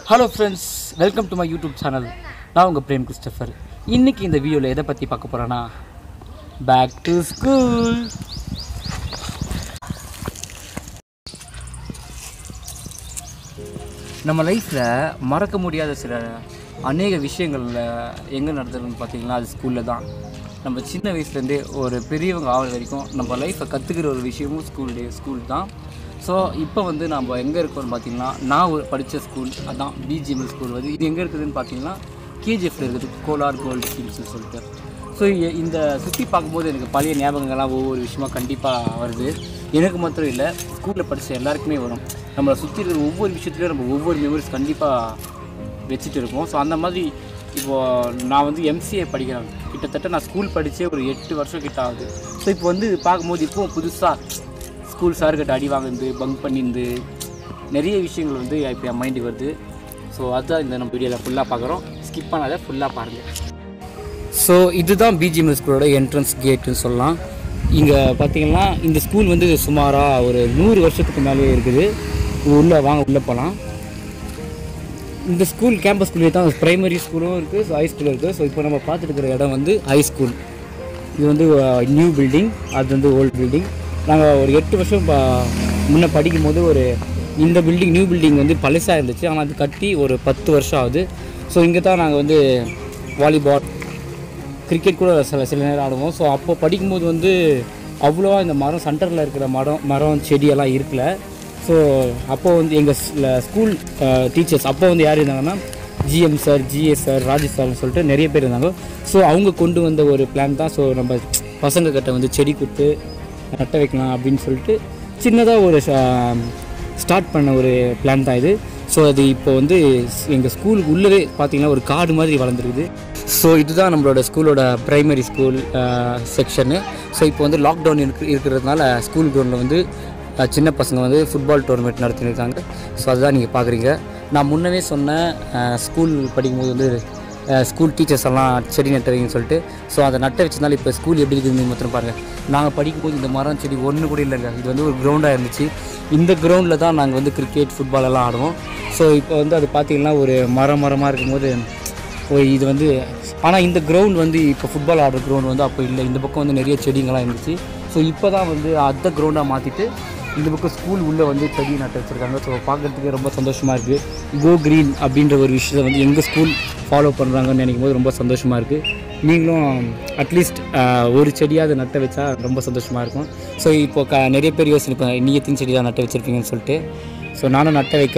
hello friends welcome to my YouTube channel நான் உங்கள் frame Christopher இன்னைக்கு இந்த வீடியோவில் எதை பற்றி பார்க்க போகிறேன்னா பேக் டு ஸ்கூல் நம்ம லைஃப்பில் மறக்க முடியாத சில அநேக விஷயங்களில் எங்கே நடந்ததுன்னு பார்த்தீங்கன்னா அது ஸ்கூலில் தான் நம்ம சின்ன வயசுலேருந்தே ஒரு பெரியவங்க ஆகிற வரைக்கும் நம்ம லைஃப்பை கற்றுக்கிற ஒரு விஷயமும் ஸ்கூல் டே ஸ்கூல் தான் ஸோ இப்போ வந்து நம்ம எங்கே இருக்கோம்னு பார்த்தீங்கன்னா நான் ஒரு படித்த ஸ்கூல் அதான் பிஜிஎம்எல் ஸ்கூல் வந்து இது எங்கே இருக்குதுன்னு பார்த்தீங்கன்னா கேஜிஎஃப்ல இருக்குது கோலார் கோல்டு ஸ்கீம்ஸ்னு சொல்லிட்டு ஸோ இந்த சுற்றி பார்க்கும்போது எனக்கு பழைய ஞாபகங்கள்லாம் ஒவ்வொரு விஷயமா கண்டிப்பாக வருது எனக்கு மாத்திரம் இல்லை ஸ்கூலில் படித்த எல்லாருக்குமே வரும் நம்மளை சுற்றி இருக்கிற ஒவ்வொரு விஷயத்துலையும் நம்ம ஒவ்வொரு மெமரிஸ் கண்டிப்பாக வச்சுட்டு இருக்கோம் ஸோ அந்த மாதிரி இப்போது நான் வந்து எம்சிஏ படிக்கிறேன் கிட்டத்தட்ட நான் ஸ்கூல் படித்தே ஒரு எட்டு வருஷம் கிட்ட ஆகுது ஸோ இப்போ வந்து பார்க்கும்போது இப்போ புதுசாக ஸ்கூல் சார்கிட்ட அடி வாங்குறது பங்க் பண்ணிருந்து நிறைய விஷயங்கள் வந்து இப்போ என் மைண்டுக்கு வருது ஸோ அதுதான் இந்த நம்ம வீடியோவில் ஃபுல்லாக பார்க்குறோம் ஸ்கிப் பண்ணாத ஃபுல்லாக பாருங்கள் ஸோ இதுதான் பிஜிஎம்எல் ஸ்கூலோட என்ட்ரன்ஸ் கேட்டுன்னு சொல்லலாம் இங்கே பார்த்தீங்கன்னா இந்த ஸ்கூல் வந்து சுமாராக ஒரு நூறு வருஷத்துக்கு மேலே இருக்குது உள்ளே வாங்க உள்ளே போகலாம் இந்த ஸ்கூல் கேம்பஸ் ஸ்கூல்லே தான் ப்ரைமரி ஸ்கூலும் இருக்குது ஸோ ஹை ஸ்கூலும் இருக்குது ஸோ இப்போ நம்ம பார்த்துட்டு இருக்கிற இடம் வந்து ஹை ஸ்கூல் இது வந்து நியூ பில்டிங் அது வந்து ஓல்டு பில்டிங் நாங்கள் ஒரு எட்டு வருஷம் ப முன்னே படிக்கும்போது ஒரு இந்த பில்டிங் நியூ பில்டிங் வந்து பழசாக இருந்துச்சு ஆனால் அது கட்டி ஒரு பத்து வருஷம் ஆகுது ஸோ இங்கே தான் நாங்கள் வந்து வாலிபால் கிரிக்கெட் கூட சில சில நேரம் ஆடுவோம் ஸோ அப்போ படிக்கும்போது வந்து அவ்வளோவா இந்த மரம் சென்டரில் இருக்கிற மரம் மரம் செடியெல்லாம் இருக்கல ஸோ அப்போது வந்து எங்கள் ஸ்கூல் டீச்சர்ஸ் அப்போ வந்து யார் இருந்தாங்கன்னா GM sir GS sir Rajesh சார்னு சொல்லிட்டு நிறைய பேர் இருந்தாங்க ஸோ அவங்க கொண்டு வந்த ஒரு பிளான் தான் ஸோ நம்ம பசங்க கிட்ட வந்து செடி கொடுத்து நட்ட வைக்கலாம் அப்படின்னு சொல்லிட்டு சின்னதாக ஒரு ஸ்டார்ட் பண்ண ஒரு பிளான் தான் இது ஸோ அது இப்போ வந்து எங்கள் ஸ்கூலுக்கு உள்ளவே பார்த்தீங்கன்னா ஒரு காடு மாதிரி வளர்ந்துருக்குது ஸோ இதுதான் நம்மளோட ஸ்கூலோட ப்ரைமரி ஸ்கூல் செக்ஷனு ஸோ இப்போ வந்து லாக்டவுன் இருக்கு இருக்கிறதுனால ஸ்கூல் கிரவுண்டில் வந்து அஹ், சின்ன பசங்க வந்து ஃபுட்பால் டோர்னமெண்ட் நடத்தினிருக்காங்க ஸோ அதுதான் நீங்கள் பார்க்குறீங்க நான் முன்னவே சொன்னேன் ஸ்கூல் படிக்கும்போது வந்து ஸ்கூல் டீச்சர்ஸ் எல்லாம் செடி நட்டுறீங்கன்னு சொல்லிட்டு ஸோ அதை நட்ட வச்சதுனால இப்போ ஸ்கூல் எப்படி இருக்குதுன்னு மாத்திரம் பாருங்கள் நாங்கள் படிக்கும்போது இந்த மரம் செடி ஒன்று கூட இல்லைங்க இது வந்து ஒரு கிரவுண்டாக இருந்துச்சு இந்த கிரவுண்டில் தான் நாங்கள் வந்து கிரிக்கெட் ஃபுட்பால் எல்லாம் ஆடுவோம் ஸோ இப்போ வந்து அது பார்த்தீங்கன்னா ஒரு மரம் மரமாக இருக்கும்போது ஓ இது வந்து ஆனால் இந்த கிரவுண்ட் வந்து இப்போ ஃபுட்பால் ஆடுற கிரவுண்ட் வந்து அப்போ இல்லை இந்த பக்கம் வந்து நிறைய செடிங்கெல்லாம் இருந்துச்சு ஸோ இப்போ தான் வந்து அந்த கிரவுண்டாக மாற்றிட்டு இந்த பக்கம் ஸ்கூல் உள்ளே வந்து செடி நட்டு வச்சுருக்காங்க ஸோ பார்க்குறதுக்கு ரொம்ப சந்தோஷமாக இருக்குது கோ க்ரீன் அப்படின்ற ஒரு விஷயத்தை வந்து எங்கள் ஸ்கூல் ஃபாலோ பண்ணுறாங்கன்னு நினைக்கும் போது ரொம்ப சந்தோஷமாக இருக்குது நீங்களும் அட்லீஸ்ட் ஒரு செடியாவது நட்ட வச்சா ரொம்ப சந்தோஷமாக இருக்கும் ஸோ இப்போ க நிறைய பேர் யோசிச்சிருப்பாங்க நீ எத்தனை செடி தான் நட்டு வச்சுருப்பீங்கன்னு சொல்லிட்டு ஸோ நானும் நட்ட வைக்க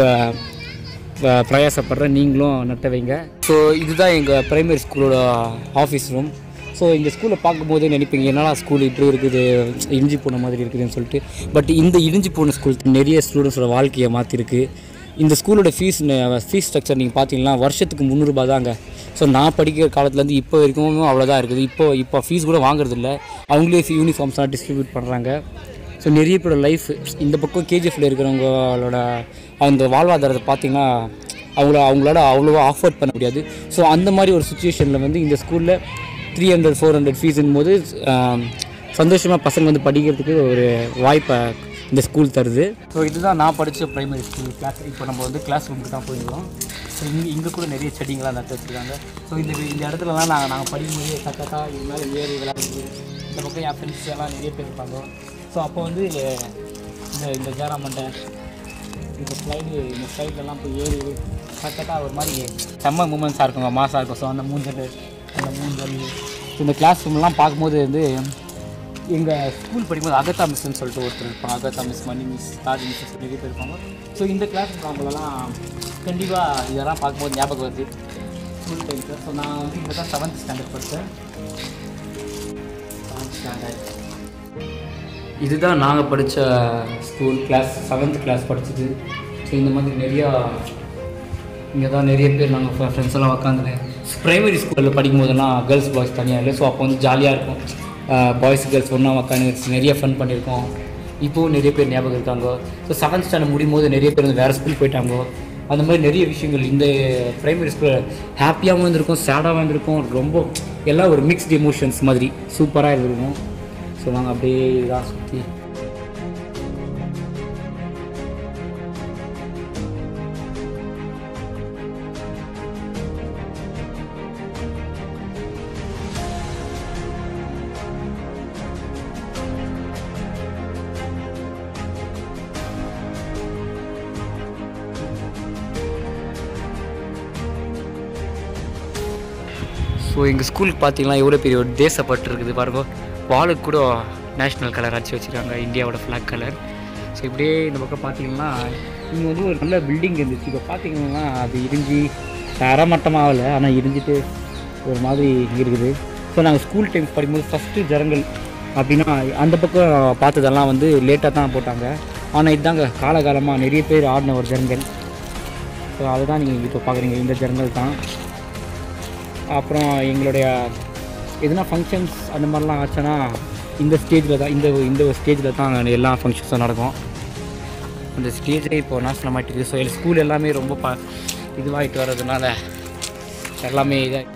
ப- பிரயாசப்படுறேன் நீங்களும் நட்ட வைங்க ஸோ இதுதான் எங்கள் பிரைமரி ஸ்கூலோட ஆஃபீஸ் ரூம் ஸோ இந்த ஸ்கூலை பார்க்கும்போதே நினைப்பீங்க என்னடா ஸ்கூல் இப்படி இருக்குது இடிஞ்சு போன மாதிரி இருக்குதுன்னு சொல்லிட்டு பட் இந்த இடிஞ்சு போன ஸ்கூல் நிறைய ஸ்டூடெண்ட்ஸோட வாழ்க்கையை மாற்றிருக்கு இந்த ஸ்கூலோட ஃபீஸ் ஃபீஸ் ஸ்ட்ரக்சர் நீங்கள் பார்த்தீங்கன்னா வருஷத்துக்கு முந்நூறுபா தாங்க ஸோ நான் படிக்கிற காலத்துலேருந்து இப்போ வரைக்கும் அவ்வளோதான் இருக்குது இப்போ இப்போ ஃபீஸ் கூட வாங்குறதில்ல அவங்களே யூனிஃபார்ம்ஸ்லாம் டிஸ்ட்ரிபியூட் பண்ணுறாங்க ஸோ நிறைய பேரோட லைஃப் இந்த பக்கம் கேஜிஎஃப்ல இருக்கிறவங்களோட அந்த வாழ்வாதாரத்தை பார்த்தீங்கன்னா அவங்கள அவங்களோட அவ்வளோவா ஆஃபோர்ட் பண்ண முடியாது ஸோ அந்த மாதிரி ஒரு சுச்சுவேஷனில் வந்து இந்த ஸ்கூலில் த்ரீ ஹண்ட்ரட் ஃபோர் ஹண்ட்ரட் ஃபீஸுங்கும் போது சந்தோஷமாக பசங்க வந்து படிக்கிறதுக்கு ஒரு வாய்ப்பை இந்த ஸ்கூல் தருது ஸோ இதுதான் நான் படித்த ப்ரைமரி ஸ்கூல் கிளாஸ் இப்போ நம்ம வந்து கிளாஸ் ரூமுக்கு தான் போயிருக்கோம் ஸோ இங்கே இங்கே கூட நிறைய செடிங்களாம் நட்டு வச்சுருக்காங்க ஸோ இந்த இந்த இடத்துலலாம் நாங்கள் நாங்கள் படிக்கும்போது கக்கக்கா இது மேலே ஏறி விளையாடுறது இந்த பக்கம் என் ஃப்ரெண்ட்ஸ் எல்லாம் நிறைய பேர் இருப்பாங்க ஸோ அப்போ வந்து இந்த இந்த ஜாரா மண்டை இந்த ஸ்லைடு இந்த ஸ்லைட்லலாம் போய் ஏறி கரெக்டாக ஒரு மாதிரி செம்ம மூமெண்ட்ஸாக இருக்குங்க மாசாக இருக்கும் ஸோ அந்த மூஞ்சல் அந்த மூஞ்சல் ஸோ இந்த கிளாஸ் ரூம்லாம் பார்க்கும்போது வந்து எங்கள் ஸ்கூல் படிக்கும்போது அகத்தா மிஸ்ன்னு சொல்லிட்டு ஒருத்தர் இருப்பாங்க Agatha miss Mani miss Taj miss நிறைய பேர் இருப்பாங்க ஸோ இந்த கிளாஸ் அவங்களெல்லாம் கண்டிப்பாக இதெல்லாம் பார்க்கும்போது ஞாபகம் வருது ஸ்கூல் டைம்ஸில் ஸோ நான் வந்து இங்கே தான் செவன்த் ஸ்டாண்டர்ட் படித்தேன் செவன்த் ஸ்டாண்டர்ட் இதுதான் நாங்கள் படித்த ஸ்கூல் கிளாஸ் செவன்த் கிளாஸ் படிச்சது ஸோ இந்த மாதிரி நிறையா இங்கே தான் நிறைய பேர் நாங்கள் ஃப்ரெண்ட்ஸ் எல்லாம் உக்காந்துன்னு ப்ரைமரி ஸ்கூலில் படிக்கும் போதெல்லாம் கேர்ள்ஸ் பாய்ஸ் தனியாக இல்லை ஸோ அப்போ வந்து ஜாலியாக இருக்கும் பாய்ஸ் கேர்ள்ஸ் ஒன்றா உக்காந்து நிறைய ஃபன் பண்ணியிருக்கோம் இப்போவும் நிறைய பேர் ஞாபகம் இருக்காங்க ஸோ செவன்த் ஸ்டாண்டர்ட் முடியும் போது நிறைய பேர் வந்து வேறு ஸ்கூல் போயிட்டாங்க அந்த மாதிரி நிறைய விஷயங்கள் இந்த ப்ரைமரி ஸ்கூலில் ஹாப்பியாகவும் இருந்திருக்கும் சேடாகவும் இருந்திருக்கும் ரொம்ப எல்லாம் ஒரு மிக்ஸ்டு எமோஷன்ஸ் மாதிரி சூப்பராக இருந்திருக்கும் ஸோ நாங்கள் அப்படியே இதாக சுற்றி ஸோ எங்கள் ஸ்கூலுக்கு பார்த்தீங்கன்னா எவ்வளோ பெரிய ஒரு தேசப்பட்டு இருக்குது பாருங்க வாலுக்கு கூட நேஷ்னல் கலர் அடிச்சு வச்சுருக்காங்க இந்தியாவோட ஃப்ளாக் கலர் ஸோ இப்படியே இந்த பக்கம் பார்த்தீங்கன்னா இங்கே வந்து ஒரு நல்ல பில்டிங் இருந்துச்சு இப்போ பார்த்தீங்கன்னா அது இடிஞ்சு தரமட்டமாக ஆகலை ஆனால் இடிஞ்சிட்டு ஒரு மாதிரி இருக்குது ஸோ நாங்கள் ஸ்கூல் டைம்ஸ் படிக்கும்போது ஃபஸ்ட்டு ஜரங்கள் அப்படின்னா அந்த பக்கம் பார்த்ததெல்லாம் வந்து லேட்டாக தான் போட்டாங்க ஆனால் இதுதாங்க காலகாலமாக நிறைய பேர் ஆடின ஒரு ஜரங்கள் ஸோ அதுதான் நீங்கள் இப்போ பார்க்குறீங்க இந்த ஜரங்கள் தான் அப்புறம் எங்களுடைய எதுனா ஃபங்க்ஷன்ஸ் அந்த மாதிரிலாம் ஆச்சுன்னா இந்த ஸ்டேஜில் தான் இந்த இந்த ஸ்டேஜில் தான் எல்லா ஃபங்க்ஷன்ஸும் நடக்கும் அந்த ஸ்டேஜே இப்போ நாசனமாயிட்டு இருக்குது ஸோ ஸ்கூல் எல்லாமே ரொம்ப ப இதுவாகிட்டு வர்றதுனால எல்லாமே இதாக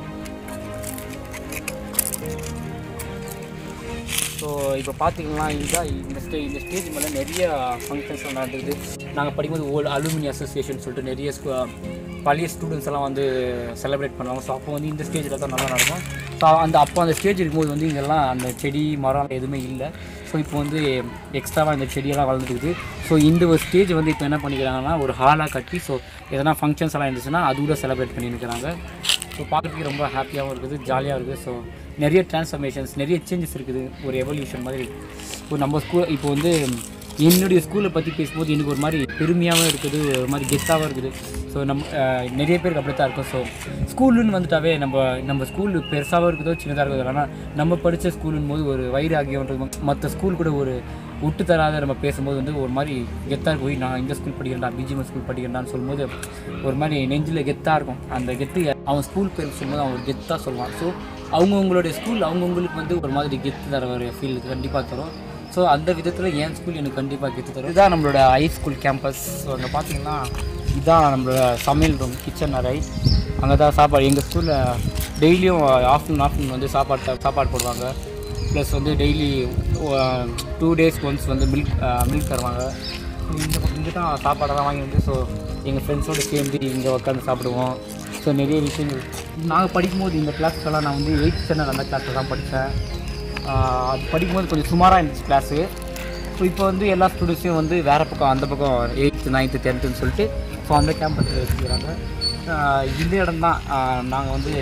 ஸோ இப்போ பார்த்தீங்கன்னா இதுதான் இந்த ஸ்டே இந்த ஸ்டேஜ் மேலே நிறைய ஃபங்க்ஷன்ஸ் நடந்தது நாங்கள் படிக்கும்போது ஓல்டு அலுமினி அசோசியேஷன் சொல்லிட்டு நிறைய ஸ்கூ பழைய ஸ்டூடெண்ட்ஸ் எல்லாம் வந்து செலிப்ரேட் பண்ணுவாங்க ஸோ அப்போ வந்து இந்த ஸ்டேஜில் தான் நல்லா நடக்கும் ஸோ அந்த அப்போ அந்த ஸ்டேஜ் இருக்கும்போது வந்து இங்கெல்லாம் அந்த செடி மரம் எதுவுமே இல்லை ஸோ இப்போ வந்து எக்ஸ்ட்ராவாக இந்த செடியெல்லாம் வளர்ந்துருக்குது ஸோ இந்த ஒரு ஸ்டேஜ் வந்து இப்போ என்ன பண்ணிக்கிறாங்கன்னா ஒரு ஹாலாக கட்டி ஸோ எதனா ஃபங்க்ஷன்ஸ் எல்லாம் இருந்துச்சுன்னா அது கூட செலிப்ரேட் பண்ணியிருக்கிறாங்க ஸோ பார்க்குறதுக்கு ரொம்ப ஹாப்பியாகவும் இருக்குது ஜாலியாக இருக்குது ஸோ நிறைய டிரான்ஸ்ஃபர்மேஷன்ஸ் நிறைய சேஞ்சஸ் இருக்குது ஒரு எவல்யூஷன் மாதிரி இப்போ நம்ம ஸ்கூல் இப்போ வந்து என்னுடைய ஸ்கூலை பற்றி பேசும்போது எனக்கு ஒரு மாதிரி பெருமையாகவும் இருக்குது ஒரு மாதிரி கெத்தாகவும் இருக்குது ஸோ நம்ம அஹ், நிறைய பேருக்கு அப்படி தான் இருக்கும் ஸோ ஸ்கூலுன்னு வந்துட்டாவே நம்ம நம்ம ஸ்கூல் பெருசாகவும் இருக்குதோ சின்னதாக இருக்குதோ ஆனால் நம்ம படித்த ஸ்கூலுன்னு போது ஒரு வைராகியன்றது மற்ற ஸ்கூல் கூட ஒரு விட்டு தராத நம்ம பேசும்போது வந்து ஒரு மாதிரி கெத்தாக போய் நான் இந்த ஸ்கூல் படிக்கிறேன்டா பிஜிஎம் ஸ்கூல் படிக்கிறேன்டான்னு சொல்லும்போது ஒரு மாதிரி நெஞ்சில் கெத்தாக இருக்கும் அந்த கெத்து அவன் ஸ்கூல் பேர் சொல்லும்போது அவன் ஒரு கெத்தாக சொல்லுவான் ஸோ அவங்கவுங்களுடைய ஸ்கூல் அவங்கவுங்களுக்கு வந்து ஒரு மாதிரி கெத்து தர ஒரு ஃபீல் கண்டிப்பாக தரும் ஸோ அந்த விதத்தில் என் ஸ்கூல் எனக்கு கண்டிப்பாக கெத்து தரும் இதுதான் நம்மளோட ஹை ஸ்கூல் கேம்பஸ் ஸோ அங்கே பார்த்தீங்கன்னா இதுதான் நம்மளோட சமையல் ரூம் கிச்சன் அறை அங்கே தான் சாப்பாடு எங்கள் ஸ்கூலில் டெய்லியும் ஆஃப்டர்நூன் ஆஃப்டர்நூன் வந்து சாப்பாடு த- சாப்பாடு போடுவாங்க ப்ளஸ் வந்து டெய்லி டூ டேஸ்க்கு ஒன்ஸ் வந்து மில்க் மில்க் தருவாங்க ஸோ இந்த பக்கம் இங்கே தான் சாப்பாடெல்லாம் வாங்கி வந்து ஸோ எங்கள் ஃப்ரெண்ட்ஸோடு சேர்ந்து இங்கே உட்காந்து சாப்பிடுவோம் ஸோ நிறைய விஷயங்கள் நாங்கள் படிக்கும்போது இந்த கிளாஸ்க்கெல்லாம் நான் வந்து எயித் ஸ்டாண்டர்ட் அந்த கிளாஸில் தான் படித்தேன் அது படிக்கும்போது கொஞ்சம் சுமாராக இருந்துச்சு கிளாஸு ஸோ இப்போ வந்து எல்லா ஸ்டூடெண்ட்ஸையும் வந்து வேறு பக்கம் அந்த பக்கம் எயித்து நைன்த்து டென்த்துன்னு சொல்லிட்டு ஸோ அந்த கேம்பஸில் வச்சுக்கிறாங்க ஆஹ் இந்த இடம் தான் நாங்கள் வந்து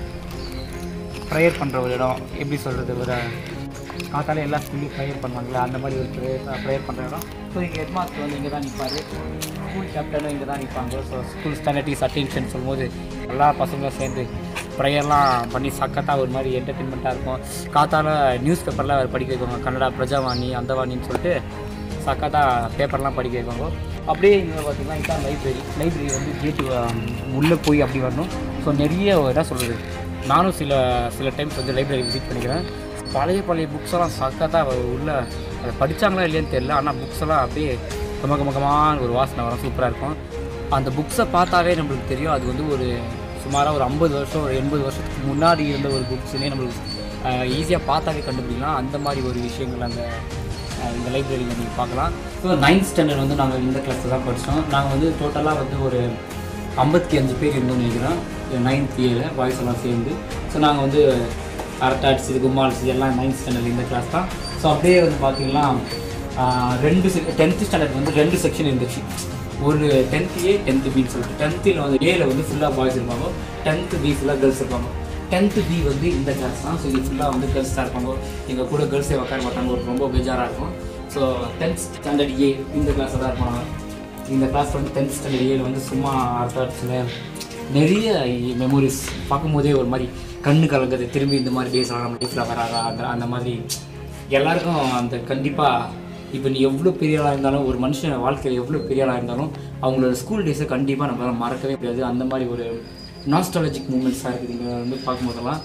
ப்ரேயர் பண்ணுற ஒரு இடம் எப்படி சொல்கிறது ஒரு காத்தால எல்லா ஸ்கூல்லையும் ப்ரேயர் பண்ணுவாங்களே அந்த மாதிரி ஒரு ப்ரேயர் ப்ரேயர் பண்ணுற இடம் ஸோ எங்கள் ஹெட் மாஸ்டர் வந்து இங்கே தான் நிற்பார் ஸ்கூல் கேப்டனும் இங்கே தான் நிற்பாங்க ஸோ ஸ்கூல் ஸ்டாண்டர்டிஸ் அட்டென்ஷன் சொல்லும்போது எல்லா பசங்களும் சேர்ந்து ப்ரேயர்லாம் பண்ணி சக்கத்தாக ஒரு மாதிரி என்டர்டெயின்மெண்ட்டாக இருக்கும் காத்தால நியூஸ் பேப்பர்லாம் அவர் படிக்க வைப்பாங்க கன்னடா பிரஜாவாணி அந்தவாணின்னு சொல்லிட்டு சக்கத்தாக பேப்பர்லாம் படிக்க வைப்பாங்க அப்படியே இங்கே பார்த்தீங்கன்னா இதான் லைப்ரரி லைப்ரரி வந்து கேட்டு உள்ளே போய் அப்படி வரணும் ஸோ நிறைய என்ன சொல்கிறது நானும் சில சில டைம்ஸ் வந்து லைப்ரரி விசிட் பண்ணிக்கிறேன் பழைய பழைய புக்ஸ் எல்லாம் சக்கத்தாக உள்ள அதை படித்தாங்களா இல்லையான்னு தெரியல ஆனால் புக்ஸ் எல்லாம் அப்படியே கம கமகமான ஒரு வாசனை வரும் சூப்பராக இருக்கும் அந்த புக்ஸை பார்த்தாவே நம்மளுக்கு தெரியும் அது வந்து ஒரு சுமாராக ஒரு ஐம்பது வருஷம் ஒரு எண்பது வருஷத்துக்கு முன்னாடி இருந்த ஒரு புக்ஸ்னே நம்மளுக்கு ஈஸியாக பார்த்தாவே கண்டுபிடிக்கலாம் அந்த மாதிரி ஒரு விஷயங்கள் அந்த அஹ், இந்த லைப்ரரியில் நீங்கள் பார்க்கலாம் ஸோ நைன்த் ஸ்டாண்டர்ட் வந்து நாங்கள் இந்த கிளாஸில் தான் படித்தோம் நாங்கள் வந்து டோட்டலாக வந்து ஒரு ஐம்பத்தி அஞ்சு பேர் இருந்தோம்னு நினைக்கிறோம் நைன்த் ஏல பாய்ஸ் எல்லாம் சேர்ந்து ஸோ நாங்கள் வந்து அரட்டை அடிச்சது கும்மா அடிச்சது எல்லாம் நைன்த் ஸ்டாண்டர்ட் இந்த கிளாஸ் தான் ஸோ அப்படியே வந்து பார்த்தீங்கன்னா ஆஹ், ரெண்டு டென்த்து ஸ்டாண்டர்ட் வந்து ரெண்டு செக்ஷன் இருந்துச்சு ஒரு டென்த் ஏ டென்த்து பின்னு சொல்லிட்டு டென்த்தில் வந்து ஏல வந்து ஃபுல்லாக பாய்ஸ் இருப்பாங்க டென்த்து பி ஃபுல்லாக கேர்ள்ஸ் இருப்பாங்க டென்த்து பி வந்து இந்த கிளாஸ் தான் ஸோ இது ஃபுல்லாக வந்து கேர்ள்ஸ் தான் இருப்பாங்க எங்கள் கூட கேர்ள்ஸே உட்கார மாட்டாங்க ஒரு ரொம்ப பெஜாராக இருக்கும் ஸோ டென்த் ஸ்டாண்டர்ட் ஏ இந்த கிளாஸில் தான் இருப்பாங்க இந்த கிளாஸ் வந்து டென்த் ஸ்டாண்டர்ட் ஏல வந்து சும்மா அடுத்த வருஷத்தில் நிறைய மெமோரிஸ் பார்க்கும்போதே ஒரு மாதிரி கண்ணு கலங்குது திரும்பி இந்த மாதிரி டேஸ் நம்ம லைஃப்பில் வராதா அந்த அந்த மாதிரி எல்லாருக்கும் அந்த கண்டிப்பாக இப்போ நீ எவ்வளோ பெரிய ஆளாக இருந்தாலும் ஒரு மனுஷன் வாழ்க்கையில் எவ்வளோ பெரிய ஆளாக இருந்தாலும் அவங்களோட ஸ்கூல் டேஸை கண்டிப்பாக நம்மளால் மறக்கவே முடியாது அந்த மாதிரி ஒரு நாஸ்டாலஜிக் மூமெண்ட்ஸாக இருக்குது இங்கே வந்து பார்க்கும்போதெல்லாம்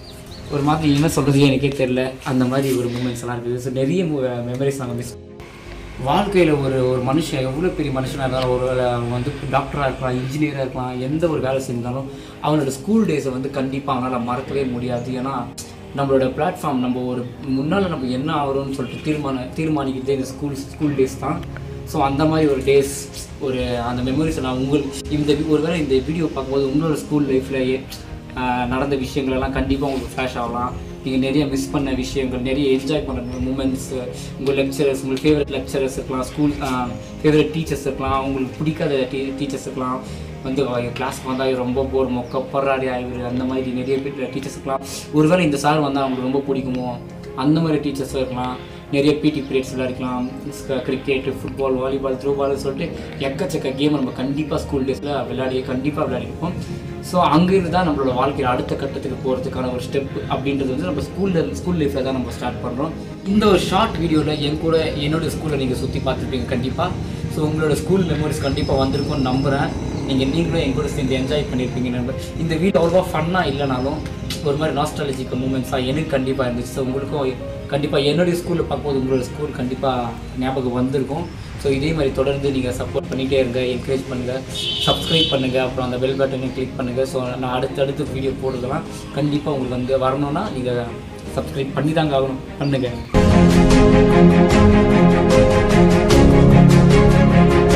ஒரு மாதிரி என்ன சொல்கிறது எனக்கே தெரில அந்த மாதிரி ஒரு மூமெண்ட்ஸ் எல்லாம் இருக்குது ஸோ நிறைய மெமரிஸ் நாங்கள் மிஸ் வாழ்க்கையில் ஒரு ஒரு மனுஷன் எவ்வளோ பெரிய மனுஷனாக இருந்தாலும் ஒரு வேளை அவன் வந்து டாக்டராக இருக்கலாம் இன்ஜினியராக இருக்கலாம் எந்த ஒரு வேலை செஞ்சாலும் அவனோட ஸ்கூல் டேஸை வந்து கண்டிப்பாக அவனால் மறக்கவே முடியாது ஏன்னா நம்மளோட பிளாட்ஃபார்ம் நம்ம ஒரு முன்னால் நம்ம என்ன ஆகிறோம்னு சொல்லிட்டு தீர்மான தீர்மானிக்கிறதே இந்த ஸ்கூல் ஸ்கூல் டேஸ் தான் ஸோ அந்த மாதிரி ஒரு டேஸ் ஒரு அந்த மெமரிஸை நான் உங்களுக்கு இந்த ஒருவேளை இந்த வீடியோ பார்க்கும்போது உங்களோட ஸ்கூல் லைஃப்பில் நடந்த விஷயங்கள் எல்லாம் கண்டிப்பாக உங்களுக்கு ஃப்ளாஷ் ஆகலாம் நீங்கள் நிறைய மிஸ் பண்ண விஷயங்கள் நிறைய என்ஜாய் பண்ண மூமெண்ட்ஸ் உங்கள் லெக்சரர்ஸ் உங்களுக்கு ஃபேவரட் லெக்சரர்ஸ் இருக்கலாம் ஸ்கூல் ஃபேவரட் டீச்சர்ஸ் இருக்கலாம் உங்களுக்கு பிடிக்காத டீ டீச்சர்ஸ் இருக்கலாம் வந்து கிளாஸ்க்கு வந்தால் ரொம்ப போர் மொக்க பொறாடி ஆயிடுது அந்த மாதிரி நிறைய பேர் டீச்சர்ஸ் இருக்கலாம் ஒருவேளை இந்த சார் வந்தால் அவங்களுக்கு ரொம்ப பிடிக்குமோ அந்த மாதிரி டீச்சர்ஸும் இருக்கலாம் நிறைய பிடி பீரியட்ஸ் விளையாடிக்கலாம் கிரிக்கெட் ஃபுட்பால் வாலிபால் த்ரோபால் சொல்லிட்டு எக்கச்சக்க கேம் நம்ம கண்டிப்பாக ஸ்கூல் டேஸில் விளையாடி கண்டிப்பாக விளையாடிருப்போம் ஸோ அங்கேருந்து தான் நம்மளோட வாழ்க்கையில் அடுத்த கட்டத்துக்கு போகிறதுக்கான ஒரு ஸ்டெப் அப்படின்றது வந்து நம்ம ஸ்கூலில் ஸ்கூல் லைஃப்பில் தான் நம்ம ஸ்டார்ட் பண்ணுறோம் இந்த ஒரு ஷார்ட் வீடியோவில் என் கூட என்னோட ஸ்கூலை நீங்கள் சுற்றி பார்த்துருப்பீங்க கண்டிப்பாக ஸோ உங்களோட ஸ்கூல் மெமரிஸ் கண்டிப்பாக வந்திருக்கும்னு நம்புகிறேன் நீங்கள் நீங்களும் என் கூட சேர்ந்து என்ஜாய் பண்ணியிருப்பீங்க நண்பர் இந்த வீடியோ அவ்வளோவா ஃபன்னாக இல்லைனாலும் ஒரு மாதிரி நாஸ்டாலஜிக்க மூமெண்ட்ஸாக எனக்கு கண்டிப்பாக இருந்துச்சு ஸோ உங்களுக்கும் கண்டிப்பாக என்னுடைய ஸ்கூலில் பார்க்கும்போது உங்களோட ஸ்கூல் கண்டிப்பாக ஞாபகம் வந்திருக்கும் ஸோ இதே மாதிரி தொடர்ந்து நீங்கள் சப்போர்ட் பண்ணிகிட்டே இருங்க என்கரேஜ் பண்ணுங்கள் சப்ஸ்கிரைப் பண்ணுங்கள் அப்புறம் அந்த பெல் பட்டனை கிளிக் பண்ணுங்கள் ஸோ நான் அடுத்தடுத்து வீடியோ போடுறதெல்லாம் கண்டிப்பாக உங்களுக்கு வந்து வரணும்னா நீங்கள் சப்ஸ்கிரைப் பண்ணி தாங்க ஆகணும் பண்ணுங்கள்